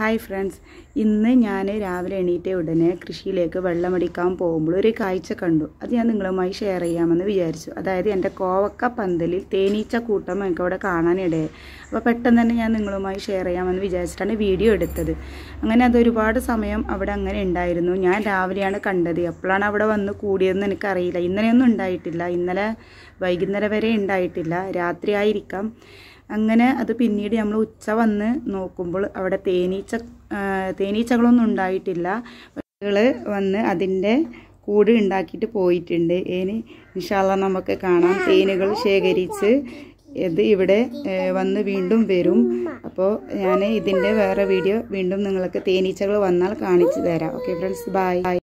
hi friends ഇന്ന് ഞാൻ രാവിലെ എണീറ്റ ഉടനെ കൃഷിയിലേക്ക് വെള്ളമടിക്കാൻ പോകുമ്പോൾ ഒരു കാഴ്ച കണ്ടു അത് ഞാൻ നിങ്ങളുമായി ഷെയർ ചെയ്യാമെന്ന് വിചാരിച്ചു അതായത് എൻ്റെ കോവക്ക പന്തലിൽ തേനീച്ച കൂട്ടം എനിക്ക് അവിടെ കാണാനിടയായി അപ്പോൾ പെട്ടെന്ന് തന്നെ ഞാൻ നിങ്ങളുമായി ഷെയർ ചെയ്യാമെന്ന് വിചാരിച്ചിട്ടാണ് വീഡിയോ എടുത്തത് അങ്ങനെ അത് ഒരുപാട് സമയം അവിടെ അങ്ങനെ ഉണ്ടായിരുന്നു ഞാൻ രാവിലെയാണ് കണ്ടത് എപ്പോഴാണ് അവിടെ വന്ന് കൂടിയതെന്ന് എനിക്കറിയില്ല ഇന്നലെയൊന്നും ഉണ്ടായിട്ടില്ല ഇന്നലെ വൈകുന്നേരം വരെ ഉണ്ടായിട്ടില്ല രാത്രി ആയിരിക്കാം അങ്ങനെ അത് പിന്നീട് നമ്മൾ ഉച്ച വന്ന് നോക്കുമ്പോൾ അവിടെ തേനീച്ച ആ, തേനീച്ചകളൊന്നും ഉണ്ടായിട്ടില്ല പക്ഷികൾ വന്ന് അതിൻ്റെ കൂട് ഉണ്ടാക്കിയിട്ട് പോയിട്ടുണ്ട് ഇനി ഇൻഷാല്ല നമുക്ക് കാണാം തേനുകൾ ശേഖരിച്ച് ഇത് ഇവിടെ ഏ, വന്ന് വീണ്ടും വരും അപ്പോൾ ഞാൻ ഇതിൻ്റെ വേറെ വീഡിയോ വീണ്ടും നിങ്ങൾക്ക് തേനീച്ചകൾ വന്നാൽ കാണിച്ചു തരാം ഓക്കെ ഫ്രണ്ട്സ് ബൈ